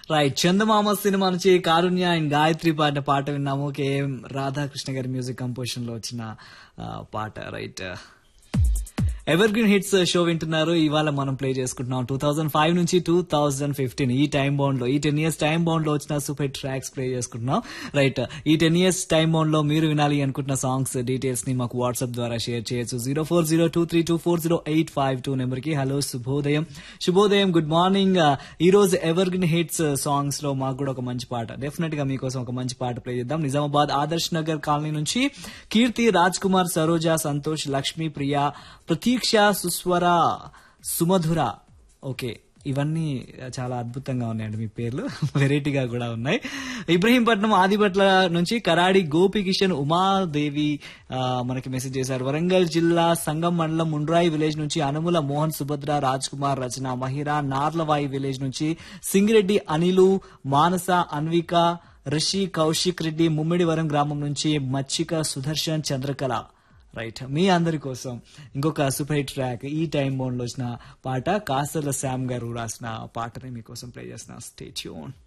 right చందమామ cinema నుంచి కారుణ్య and Gayatri పాడిన పాట విన్నాము కేఎం రాధాకృష్ణ గారి మ్యూజిక్ కంపోజిషన్ లో వచ్చిన ఆ, పాట right evergreen hits show వింటున్నారు ఇవాళ మనం ప్లే చేసుకుంటున్నాం టూ థౌసండ్ ఫైవ్ నుంచి టూ థౌసండ్ ఫిఫ్టీన్ ఈ టైం బౌండ్ లో ఈ టెన్ ఇయర్స్ టైం బౌండ్ లో వచ్చిన సూపర్ ట్రాక్స్ ప్లే చేసుకుంటున్నాం రైట్ ఈ టెన్ ఇయర్స్ టైం బౌండ్ లో మీరు వినాలి అనుకుంటున్న సాంగ్స్ డీటెయిల్స్ ని మాకు వాట్సాప్ ద్వారా షేర్ చేయొచ్చు zero four zero two three two four zero eight five two number కి హలో శుభోదయం శుభోదయం గుడ్ మార్నింగ్ ఈ రోజు ఎవర్ గ్రీన్ హిట్స్ సాంగ్స్ లో మాకు కూడా ఒక మంచి పాట డెఫినెట్ గా మీకోసం ఒక మంచి పాట ప్లే చేద్దాం నిజామాబాద్ ఆదర్శ్ నగర్ కాలనీ నుంచి కీర్తి రాజ్ కుమార్ సరోజ సంతోష్ లక్ష్మీ ప్రియ ప్రతీక్ష సుస్వర సుమధుర ఓకే ఇవన్నీ చాలా అద్భుతంగా ఉన్నాయండి మీ పేర్లు వెరైటీగా కూడా ఉన్నాయి ఇబ్రహీంపట్నం ఆదిపట్ల నుంచి కరాడి గోపి కిషన్ ఉమాదేవి ఆ, మనకి మెసేజ్ చేశారు వరంగల్ జిల్లా సంగం మండలం ముండ్రాయి విలేజ్ నుంచి అనుముల మోహన్ సుభద్ర రాజ్ కుమార్ రచన మహిరా నార్లవాయి విలేజ్ నుంచి సింగిరెడ్డి అనిలు మానస అన్విక రిషి కౌశిక్ రెడ్డి ముమ్మిడివరం గ్రామం నుంచి మచ్చిక సుదర్శన్ చంద్రకళ రైట్ మీ అందరి కోసం ఇంకొక సూపర్ హిట్ ట్రాక్ ఈ టైం బౌండ్ లో వచ్చిన పాట కాసల శామ్ గారు రాసిన పాటని మీకోసం ప్లే చేసిన స్టే ట్యూన్